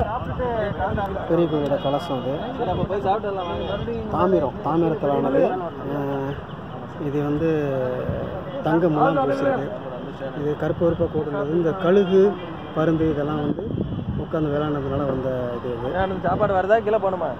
பெரிய கோயிலோட கலசம் அது சரி அப்போ போய் சாப்பிட்டுலாம் வாங்க தாமிரம் தாமிரத்தில் ஆனது அஹ் இது வந்து தங்க முலாம் பூசுறது இது கருப்பு கருப்பாக கூடுறது இந்த கழுகு பருந்து இதெல்லாம் வந்து உட்காந்து விளையாடுறதுனால வந்த இது இது ஆனந்த் சாப்பாடு வருதா கீழே போகணுமா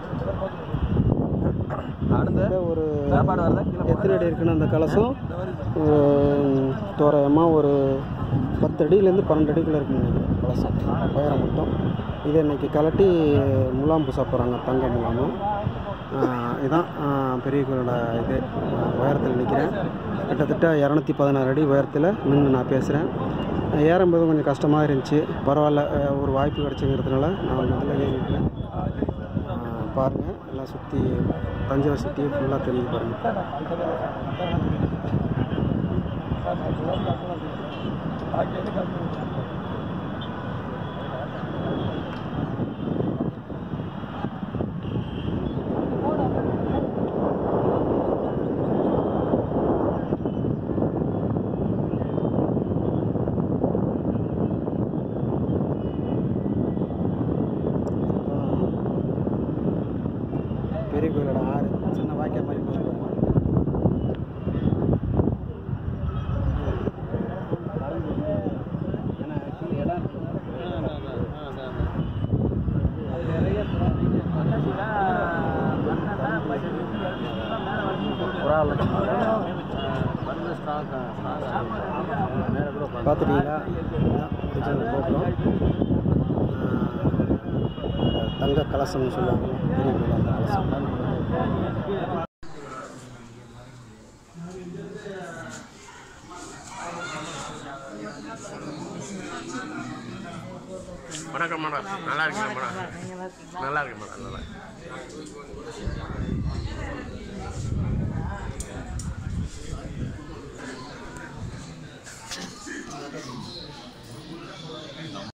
ஆனந்த் இந்த ஒரு சாப்பாடு வருதா கீழே எத்தனை அடி இருக்குன்னு அந்த கலசம் உம், தோராயமாக ஒரு பத்து அடியிலேருந்து பன்னெண்டு அடிக்குள்ளே இருக்குன்னு நினைக்கிறேன் கலசம் உயரம் மட்டும் இதை இன்னைக்கு கலட்டி முலாம் பூச போகிறாங்க தங்க முலாமும் ஆஹ் இதான் ஆஹ் பெரிய கோயிலோட இது ஆஹ் உயரத்தில் நிற்கிறேன் கிட்டத்தட்ட இரநூத்தி பதினாறு அடி உயரத்தில் நின்று நான் பேசுகிறேன் ஏறும்போது கொஞ்சம் கஷ்டமாக இருந்துச்சு பரவாயில்ல ஆஹ் ஒரு வாய்ப்பு கிடச்சிங்கிறதுனால நான் இதில் ஏறிக்கிறேன் பாருங்கள் எல்லாம் சுற்றி தஞ்சாவூர் சிட்டி ஃபுல்லாக தெரியுது பாருங்கள் பெரிய கோயிலோட ஆறு சின்ன வாய்க்கால் மாதிரி போகுது பாருங்க. பார்த்துட்டீங்களா இதுதான் ஒரிஜினல் கோபுரம் ஆஹ் தங்க கலசம்னு சொல்லுவாங்க பெரிய கோயில் அந்த கலசம் வணக்கம் மேடம் நல்லா இருக்கீங்க மேடம் நல்லா இருக்கு மேடம் நல்லா